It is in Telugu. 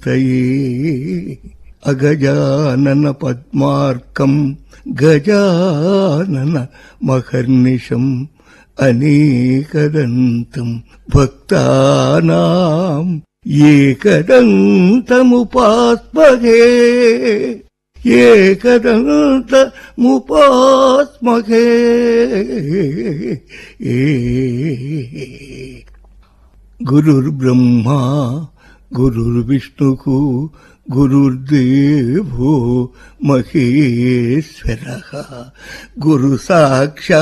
తయే అగజానన పద్మార్కం గజానన మహర్నిశం అనేకదంతం భక్తానాం ఏకదంతముపాస్మహే ఏకదంతముపాస్మహే ఏ గురుర్బ్రహ్మా గురుర్విష్ణుः గురుర్దేవో మహేశ్వరः గురు సాక్షాత్